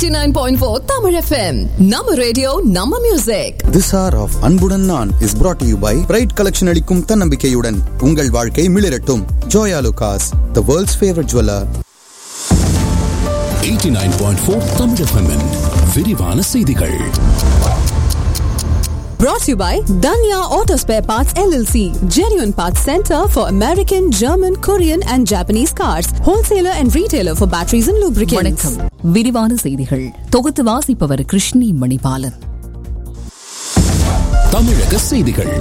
89.4 Tamil FM. நம்ம radio நம்ம music This hour of அன்புடன் நான் is brought to you by bright collection அளிக்கும் தன்னம்பிக்கையுடன் உங்கள் வாழ்க்கை மிளிரட்டும் Joya லுகாஸ் the world's favorite jeweler 89.4 Tamil FM -இன் விரிவான செய்திகள் brought to you by Danya Auto Spare Parts LLC. Genuine Parts Center for American, German, Korean and Japanese cars. Wholesaler and retailer for batteries and lubricants. வணக்கம் விரிவான செய்திகள் தொகுத்து வாசிப்பவர் கிருஷ்ணி மணிபாலன் தமிழக செய்திகள்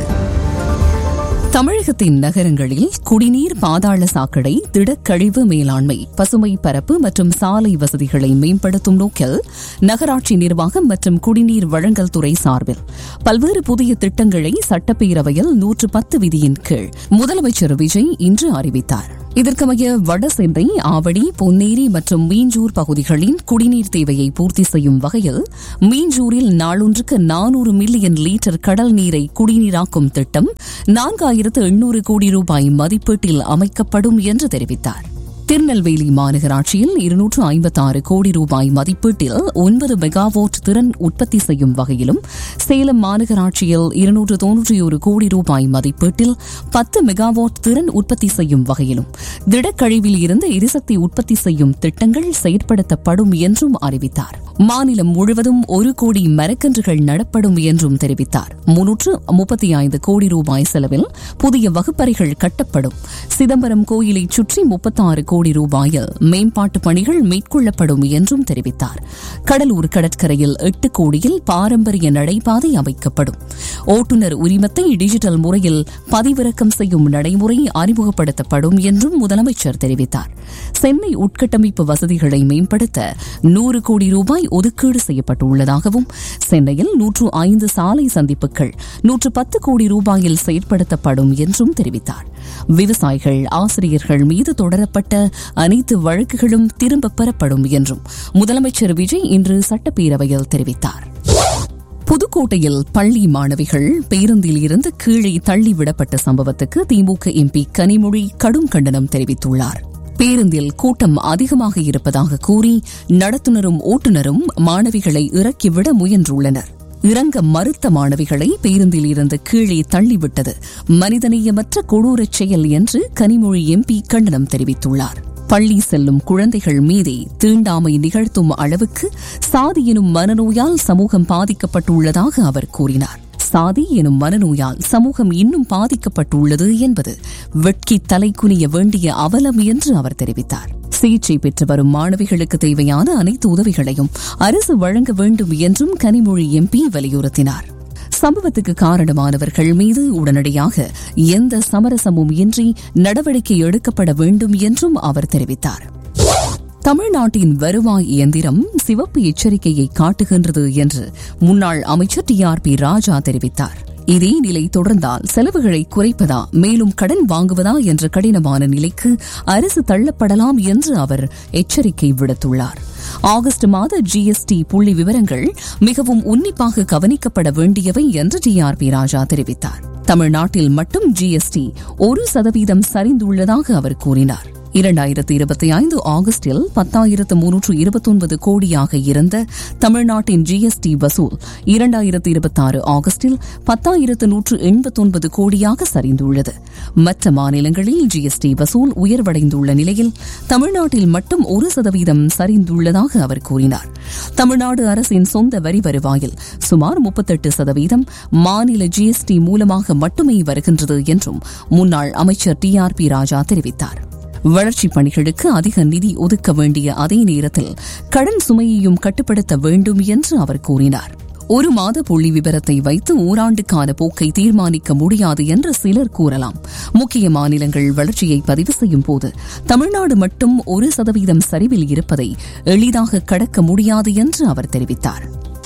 தமிழகத்தின் நகரங்களில் குடிநீர் பாதாள சாக்கடை திடக்கழிவு மேலாண்மை பசுமை பரப்பு மற்றும் சாலை வசதிகளை மேம்படுத்தும் நோக்கில் நகராட்சி நிர்வாகம் மற்றும் குடிநீர் வழங்கல் துறை சார்பில் பல்வேறு புதிய திட்டங்களை சட்டப்பேரவையில் நூற்று பத்து விதியின் கீழ் முதலமைச்சர் விஜய் இன்று அறிவித்தார் இதற்கமைய வடசென்னை ஆவடி பொன்னேரி மற்றும் மீஞ்சூர் பகுதிகளின் குடிநீர் தேவையை பூர்த்தி செய்யும் வகையில் மீஞ்சூரில் நாளொன்றுக்கு நானூறு மில்லியன் லிட்டர் கடல் நீரை குடிநீராக்கும் திட்டம் நான்காயிரத்து எண்ணூறு கோடி ரூபாய் மதிப்பீட்டில் அமைக்கப்படும் என்று தெரிவித்தார் திருநெல்வேலி மாநகராட்சியில் இருநூற்று ஐம்பத்தாறு கோடி ரூபாய் மதிப்பீட்டில் ஒன்பது மெகாவாட் திறன் உற்பத்தி செய்யும் வகையிலும் சேலம் மாநகராட்சியில் இருநூற்று தொன்னூற்றி ஒரு கோடி ரூபாய் மதிப்பீட்டில் பத்து மெகாவாட் திறன் உற்பத்தி செய்யும் வகையிலும் திடக்கழிவில் இருந்து எரிசக்தி உற்பத்தி செய்யும் திட்டங்கள் செயற்படுத்தப்படும் என்றும் அறிவித்தார் மாநிலம் முழுவதும் ஒரு கோடி மரக்கன்றுகள் நடப்படும் என்றும் தெரிவித்தார் முன்னூற்று முப்பத்தி ஐந்து கோடி ரூபாய் செலவில் புதிய வகுப்பறைகள் கட்டப்படும் சிதம்பரம் கோயிலை சுற்றி முப்பத்தாறு கோடி ரூபாயில் மேம்பாட்டு பணிகள் மேற்கொள்ளப்படும் என்றும் தெரிவித்தார் கடலூர் கடற்கரையில் எட்டு கோடியில் பாரம்பரிய நடைபாதை அமைக்கப்படும் ஓட்டுநர் உரிமத்தை டிஜிட்டல் முறையில் பதிவிறக்கம் செய்யும் நடைமுறை அறிமுகப்படுத்தப்படும் என்றும் முதலமைச்சர் தெரிவித்தார் சென்னை உட்கட்டமைப்பு வசதிகளை மேம்படுத்த நூறு கோடி ரூபாய் ஒதுக்கீடு செய்யப்பட்டுள்ளதாகவும் சென்னையில் நூற்று ஐந்து சாலை சந்திப்புகள் நூற்று பத்து கோடி ரூபாயில் செயற்படுத்தப்படும் என்றும் தெரிவித்தார் விவசாயிகள் ஆசிரியர்கள் மீது தொடரப்பட்ட அனைத்து வழக்குகளும் திரும்பப் பெறப்படும் என்றும் முதலமைச்சர் விஜய் இன்று சட்டப்பேரவையில் தெரிவித்தார் புதுக்கோட்டையில் பள்ளி மாணவிகள் பேருந்தில் இருந்து கீழே தள்ளிவிடப்பட்ட சம்பவத்துக்கு திமுக எம்பி கனிமொழி கடும் கண்டனம் தெரிவித்துள்ளார் பேருந்தில் கூட்டம் அதிகமாக இருப்பதாக கூறி நடத்துனரும் ஓட்டுநரும் மாணவிகளை இறக்கிவிட முயன்றுள்ளனர் இறங்க மறுத்த மாணவிகளை பேருந்தில் இருந்து கீழே தள்ளிவிட்டது மனிதநேயமற்ற கொடூரச் செயல் என்று கனிமொழி எம்பி கண்டனம் தெரிவித்துள்ளார் பள்ளி செல்லும் குழந்தைகள் மீதே தீண்டாமை நிகழ்த்தும் அளவுக்கு சாதி எனும் மனநோயால் சமூகம் பாதிக்கப்பட்டுள்ளதாக அவர் கூறினார் சாதி எனும் மனநோயால் சமூகம் இன்னும் பாதிக்கப்பட்டுள்ளது என்பது வெட்கி தலைக்குனிய வேண்டிய அவலம் என்று அவர் தெரிவித்தார் சிகிச்சை பெற்று வரும் மாணவிகளுக்கு தேவையான அனைத்து உதவிகளையும் அரசு வழங்க வேண்டும் என்றும் கனிமொழி எம்பி வலியுறுத்தினார் சம்பவத்துக்கு காரணமானவர்கள் மீது உடனடியாக எந்த சமரசமும் இன்றி நடவடிக்கை எடுக்கப்பட வேண்டும் என்றும் அவர் தெரிவித்தார் தமிழ்நாட்டின் வருவாய் இயந்திரம் சிவப்பு எச்சரிக்கையை காட்டுகின்றது என்று முன்னாள் அமைச்சர் டி ஆர் பி ராஜா தெரிவித்தார் இதே நிலை தொடர்ந்தால் செலவுகளை குறைப்பதா மேலும் கடன் வாங்குவதா என்ற கடினமான நிலைக்கு அரசு தள்ளப்படலாம் என்று அவர் எச்சரிக்கை விடுத்துள்ளார் ஆகஸ்ட் மாத ஜிஎஸ்டி புள்ளி விவரங்கள் மிகவும் உன்னிப்பாக கவனிக்கப்பட வேண்டியவை என்று டி ஆர் பி ராஜா தெரிவித்தார் தமிழ்நாட்டில் மட்டும் ஜிஎஸ்டி ஒரு சதவீதம் சரிந்துள்ளதாக அவர் கூறினார் இரண்டாயிரத்து இருபத்தி ஐந்து ஆகஸ்டில் பத்தாயிரத்து முன்னூற்று இருபத்தொன்பது கோடியாக இருந்த தமிழ்நாட்டின் ஜிஎஸ்டி வசூல் இரண்டாயிரத்து இருபத்தாறு ஆகஸ்டில் பத்தாயிரத்து நூற்று எண்பத்தொன்பது கோடியாக சரிந்துள்ளது மற்ற மாநிலங்களில் ஜிஎஸ்டி வசூல் உயர்வடைந்துள்ள நிலையில் தமிழ்நாட்டில் மட்டும் ஒரு சதவீதம் சரிந்துள்ளதாக அவர் கூறினார் தமிழ்நாடு அரசின் சொந்த வரி வருவாயில் சுமார் முப்பத்தெட்டு சதவீதம் மாநில ஜிஎஸ்டி மூலமாக மட்டுமே வருகின்றது என்றும் முன்னாள் அமைச்சர் டி ஆர் பி ராஜா தெரிவித்தார் வளர்ச்சிப் பணிகளுக்கு அதிக நிதி ஒதுக்க வேண்டிய அதே நேரத்தில் கடன் சுமையையும் கட்டுப்படுத்த வேண்டும் என்று அவர் கூறினார் ஒரு மாத புள்ளி விவரத்தை வைத்து ஓராண்டுக்கான போக்கை தீர்மானிக்க முடியாது என்று சிலர் கூறலாம் முக்கிய மாநிலங்கள் வளர்ச்சியை பதிவு செய்யும் போது தமிழ்நாடு மட்டும் ஒரு சதவீதம் சரிவில் இருப்பதை எளிதாக கடக்க முடியாது என்று அவர் தெரிவித்தார்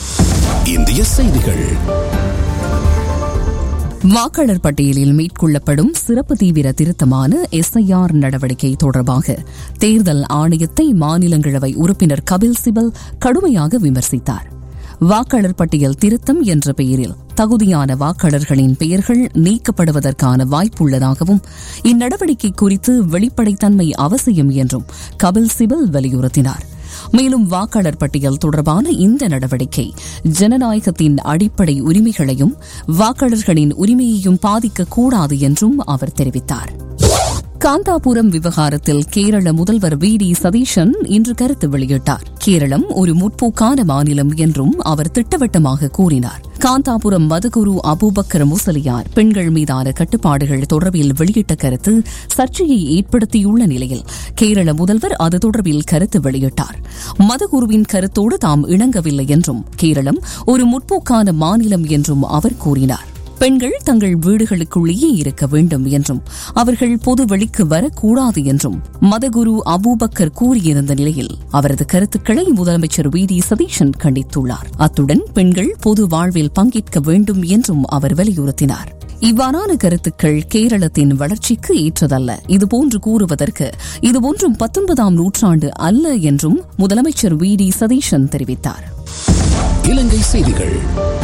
இந்திய செய்திகள் வாக்காளர் பட்டியலில் மேற்கொள்ளப்படும் சிறப்பு தீவிர திருத்தமான எஸ்ஐஆர் நடவடிக்கை தொடர்பாக தேர்தல் ஆணையத்தை மாநிலங்களவை உறுப்பினர் கபில் சிபல் கடுமையாக விமர்சித்தார் வாக்காளர் பட்டியல் திருத்தம் என்ற பெயரில் தகுதியான வாக்காளர்களின் பெயர்கள் நீக்கப்படுவதற்கான வாய்ப்புள்ளதாகவும் இந்நடவடிக்கை குறித்து வெளிப்படைத்தன்மை அவசியம் என்றும் கபில் சிபல் வலியுறுத்தினார் மேலும் வாக்காளர் பட்டியல் தொடர்பான இந்த நடவடிக்கை ஜனநாயகத்தின் அடிப்படை உரிமைகளையும் வாக்காளர்களின் உரிமையையும் பாதிக்கக்கூடாது என்றும் அவர் தெரிவித்தார் காந்தாபுரம் விவகாரத்தில் கேரள முதல்வர் வி டி சதீஷன் இன்று கருத்து வெளியிட்டார் கேரளம் ஒரு முற்போக்கான மாநிலம் என்றும் அவர் திட்டவட்டமாக கூறினார் காந்தாபுரம் மதகுரு அபூபக்கர் முசலியார் பெண்கள் மீதான கட்டுப்பாடுகள் தொடர்பில் வெளியிட்ட கருத்து சர்ச்சையை ஏற்படுத்தியுள்ள நிலையில் கேரள முதல்வர் அது தொடர்பில் கருத்து வெளியிட்டார் மதகுருவின் கருத்தோடு தாம் இணங்கவில்லை என்றும் கேரளம் ஒரு முற்போக்கான மாநிலம் என்றும் அவர் கூறினார் பெண்கள் தங்கள் வீடுகளுக்குள்ளேயே இருக்க வேண்டும் என்றும் அவர்கள் பொது வெளிக்கு வரக்கூடாது என்றும் மதகுரு அபூபக்கர் கூறியிருந்த நிலையில் அவரது கருத்துக்களை முதலமைச்சர் வி டி சதீஷன் கண்டித்துள்ளார் அத்துடன் பெண்கள் பொது வாழ்வில் பங்கேற்க வேண்டும் என்றும் அவர் வலியுறுத்தினார் இவ்வாறான கருத்துக்கள் கேரளத்தின் வளர்ச்சிக்கு ஏற்றதல்ல இதுபோன்று கூறுவதற்கு இதுபோன்றும் பத்தொன்பதாம் நூற்றாண்டு அல்ல என்றும் முதலமைச்சர் வி டி சதீஷன் தெரிவித்தார் இலங்கை செய்திகள்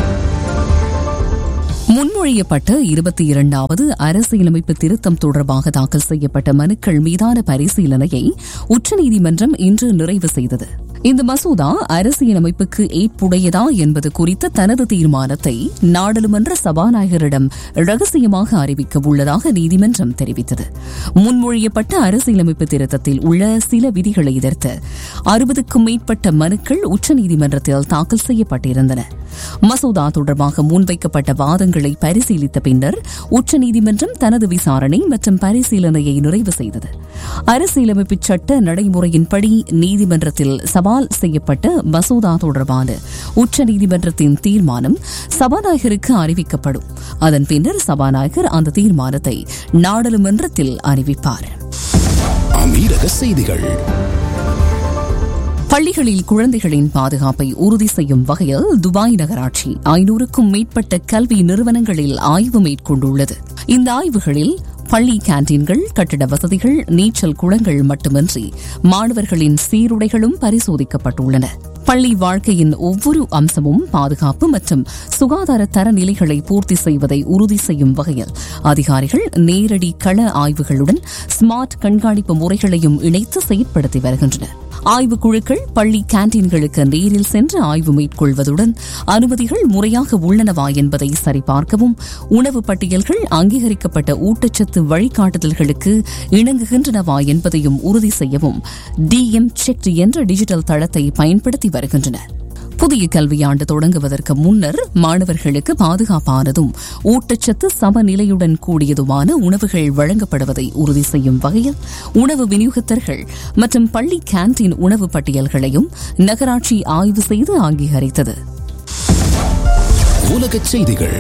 முன்மொழியப்பட்ட இருபத்தி இரண்டாவது அரசியலமைப்பு திருத்தம் தொடர்பாக தாக்கல் செய்யப்பட்ட மனுக்கள் மீதான பரிசீலனையை உச்சநீதிமன்றம் இன்று நிறைவு செய்தது இந்த மசோதா அரசியலமைப்புக்கு ஏற்புடையதா என்பது குறித்த தனது தீர்மானத்தை நாடாளுமன்ற சபாநாயகரிடம் ரகசியமாக அறிவிக்க உள்ளதாக நீதிமன்றம் தெரிவித்தது முன்மொழியப்பட்ட அரசியலமைப்பு திருத்தத்தில் உள்ள சில விதிகளை எதிர்த்து அறுபதுக்கும் மேற்பட்ட மனுக்கள் உச்சநீதிமன்றத்தில் தாக்கல் செய்யப்பட்டிருந்தன மசோதா தொடர்பாக முன்வைக்கப்பட்ட வாதங்களை பரிசீலித்த பின்னர் உச்சநீதிமன்றம் தனது விசாரணை மற்றும் பரிசீலனையை நிறைவு செய்தது அரசியலமைப்பு சட்ட நடைமுறையின்படி நீதிமன்றத்தில் சவால் செய்யப்பட்ட மசோதா தொடர்பான உச்சநீதிமன்றத்தின் தீர்மானம் சபாநாயகருக்கு அறிவிக்கப்படும் அதன் பின்னர் சபாநாயகர் அந்த தீர்மானத்தை நாடாளுமன்றத்தில் அறிவிப்பார் அமீரக செய்திகள் பள்ளிகளில் குழந்தைகளின் பாதுகாப்பை உறுதி செய்யும் வகையில் துபாய் நகராட்சி ஐநூறுக்கும் மேற்பட்ட கல்வி நிறுவனங்களில் ஆய்வு மேற்கொண்டுள்ளது இந்த ஆய்வுகளில் பள்ளி கேன்டீன்கள் கட்டிட வசதிகள் நீச்சல் குளங்கள் மட்டுமின்றி மாணவர்களின் சீருடைகளும் பரிசோதிக்கப்பட்டுள்ளன பள்ளி வாழ்க்கையின் ஒவ்வொரு அம்சமும் பாதுகாப்பு மற்றும் சுகாதார தரநிலைகளை பூர்த்தி செய்வதை உறுதி செய்யும் வகையில் அதிகாரிகள் நேரடி கள ஆய்வுகளுடன் ஸ்மார்ட் கண்காணிப்பு முறைகளையும் இணைத்து செயற்படுத்தி வருகின்றனர் ஆய்வுக் குழுக்கள் பள்ளி கேன்டீன்களுக்கு நேரில் சென்று ஆய்வு மேற்கொள்வதுடன் அனுமதிகள் முறையாக உள்ளனவா என்பதை சரிபார்க்கவும் உணவு பட்டியல்கள் அங்கீகரிக்கப்பட்ட ஊட்டச்சத்து வழிகாட்டுதல்களுக்கு இணங்குகின்றனவா என்பதையும் உறுதி செய்யவும் டிஎம் செக் என்ற டிஜிட்டல் தளத்தை பயன்படுத்தி வருகின்றனர் புதிய கல்வியாண்டு தொடங்குவதற்கு முன்னர் மாணவர்களுக்கு பாதுகாப்பானதும் ஊட்டச்சத்து சமநிலையுடன் கூடியதுமான உணவுகள் வழங்கப்படுவதை உறுதி செய்யும் வகையில் உணவு விநியோகத்தர்கள் மற்றும் பள்ளி கேன்டீன் உணவு பட்டியல்களையும் நகராட்சி ஆய்வு செய்து அங்கீகரித்தது உலகச் செய்திகள்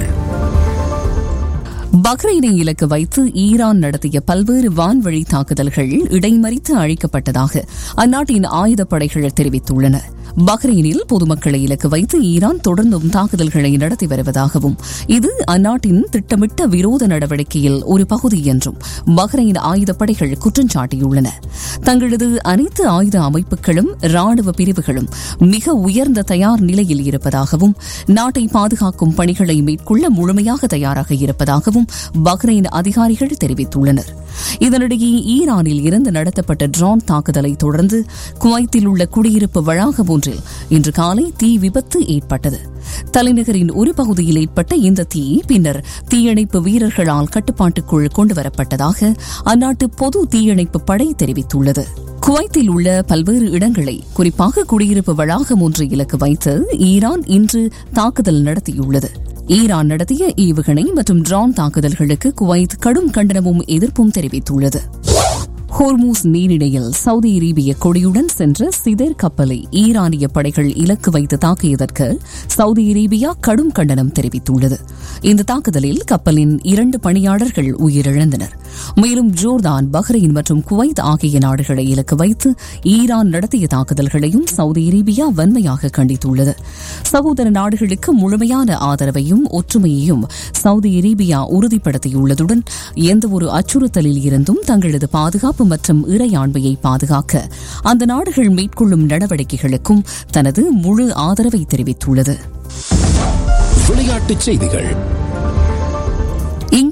பஹ்ரைனை இலக்கு வைத்து ஈரான் நடத்திய பல்வேறு வான்வழி தாக்குதல்கள் இடைமறித்து அழிக்கப்பட்டதாக அந்நாட்டின் ஆயுதப்படைகள் தெரிவித்துள்ளன பஹ்ரைனில் பொதுமக்களை இலக்கு வைத்து ஈரான் தொடர்ந்தும் தாக்குதல்களை நடத்தி வருவதாகவும் இது அந்நாட்டின் திட்டமிட்ட விரோத நடவடிக்கையில் ஒரு பகுதி என்றும் பஹ்ரைன் ஆயுதப்படைகள் குற்றம் சாட்டியுள்ளன தங்களது அனைத்து ஆயுத அமைப்புகளும் ராணுவ பிரிவுகளும் மிக உயர்ந்த தயார் நிலையில் இருப்பதாகவும் நாட்டை பாதுகாக்கும் பணிகளை மேற்கொள்ள முழுமையாக தயாராக இருப்பதாகவும் பஹ்ரைன் அதிகாரிகள் தெரிவித்துள்ளனர் இதனிடையே ஈரானில் இருந்து நடத்தப்பட்ட ட்ரோன் தாக்குதலை தொடர்ந்து குவைத்தில் உள்ள குடியிருப்பு வளாகம் ஒன்றில் இன்று காலை தீ விபத்து ஏற்பட்டது தலைநகரின் ஒரு பகுதியில் ஏற்பட்ட இந்த தீ பின்னர் தீயணைப்பு வீரர்களால் கட்டுப்பாட்டுக்குள் கொண்டுவரப்பட்டதாக அந்நாட்டு பொது தீயணைப்பு படை தெரிவித்துள்ளது குவைத்தில் உள்ள பல்வேறு இடங்களை குறிப்பாக குடியிருப்பு வளாகம் ஒன்று இலக்கு வைத்து ஈரான் இன்று தாக்குதல் நடத்தியுள்ளது ஈரான் நடத்திய ஏவுகணை மற்றும் ட்ரோன் தாக்குதல்களுக்கு குவைத் கடும் கண்டனமும் எதிர்ப்பும் தெரிவித்துள்ளது ஹோர்மூஸ் நீரிணையில் சவுதி அரேபிய கொடியுடன் சென்ற சிதர் கப்பலை ஈரானிய படைகள் இலக்கு வைத்து தாக்கியதற்கு சவுதி அரேபியா கடும் கண்டனம் தெரிவித்துள்ளது இந்த தாக்குதலில் கப்பலின் இரண்டு பணியாளர்கள் உயிரிழந்தனர் மேலும் ஜோர்தான் பஹ்ரைன் மற்றும் குவைத் ஆகிய நாடுகளை இலக்கு வைத்து ஈரான் நடத்திய தாக்குதல்களையும் சவுதி அரேபியா வன்மையாக கண்டித்துள்ளது சகோதர நாடுகளுக்கு முழுமையான ஆதரவையும் ஒற்றுமையையும் சவுதி அரேபியா உறுதிப்படுத்தியுள்ளதுடன் எந்தவொரு அச்சுறுத்தலில் இருந்தும் தங்களது பாதுகாப்பு மற்றும் இறையாண்மையை பாதுகாக்க அந்த நாடுகள் மேற்கொள்ளும் நடவடிக்கைகளுக்கும் தனது முழு ஆதரவை தெரிவித்துள்ளது விளையாட்டுச் செய்திகள் இங்கிலாந்து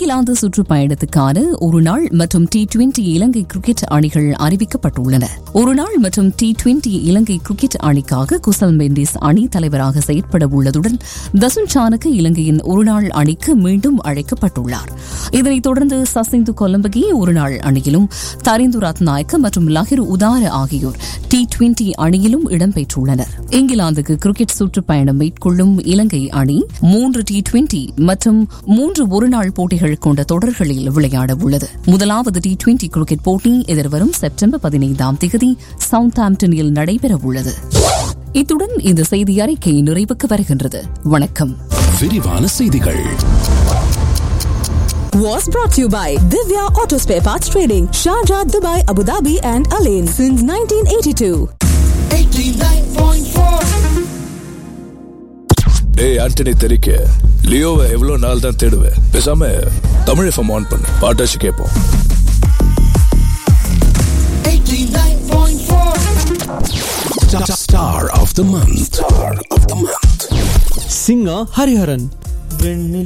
இங்கிலாந்து சுற்றுப்பயணத்துக்கான ஒருநாள் மற்றும் டி டுவெண்டி இலங்கை கிரிக்கெட் அணிகள் அறிவிக்கப்பட்டுள்ளன ஒருநாள் மற்றும் டி டுவெண்டி இலங்கை கிரிக்கெட் அணிக்காக குசல் மெண்டிஸ் அணி தலைவராக செயற்பட உள்ளதுடன் தசுன் சானக்கு இலங்கையின் ஒருநாள் அணிக்கு மீண்டும் அழைக்கப்பட்டுள்ளார் இதனைத் தொடர்ந்து சசிந்து கொலம்பகி ஒருநாள் அணியிலும் தரிந்து ரத்நாயக்க மற்றும் லஹிரு உதார ஆகியோர் டி டுவெண்டி அணியிலும் இடம்பெற்றுள்ளனர் இங்கிலாந்துக்கு கிரிக்கெட் சுற்றுப்பயணம் மேற்கொள்ளும் இலங்கை அணி மூன்று டி டுவெண்டி மற்றும் மூன்று ஒருநாள் போட்டிகள் கொண்ட தொடர்களில் விளையாட உள்ளது முதலாவது டி டுவெண்டி கிரிக்கெட் போட்டி எதிர்வரும் செப்டம்பர் பதினைந்தாம் தேதி சவுத் ஆம்டனில் நடைபெற உள்ளது இத்துடன் இந்த செய்தி அறிக்கை நிறைவுக்கு வருகின்றது வணக்கம் விரிவான செய்திகள் Was brought to you by Divya Auto Spare Parts Trading, Sharjah, Dubai, Abu Dhabi, and Alain since 1982. டேய் ஆண்டனி தெரிக்க லியோவை எவ்வளவு நாள் தான் தேடுவேன் பேசாம தமிழ் எஃப்எம் ஆன் பண்ணு பாட்டாச்சு கேட்போம் Star of the month. Star of the month. singer Hariharan. வெண்ணில்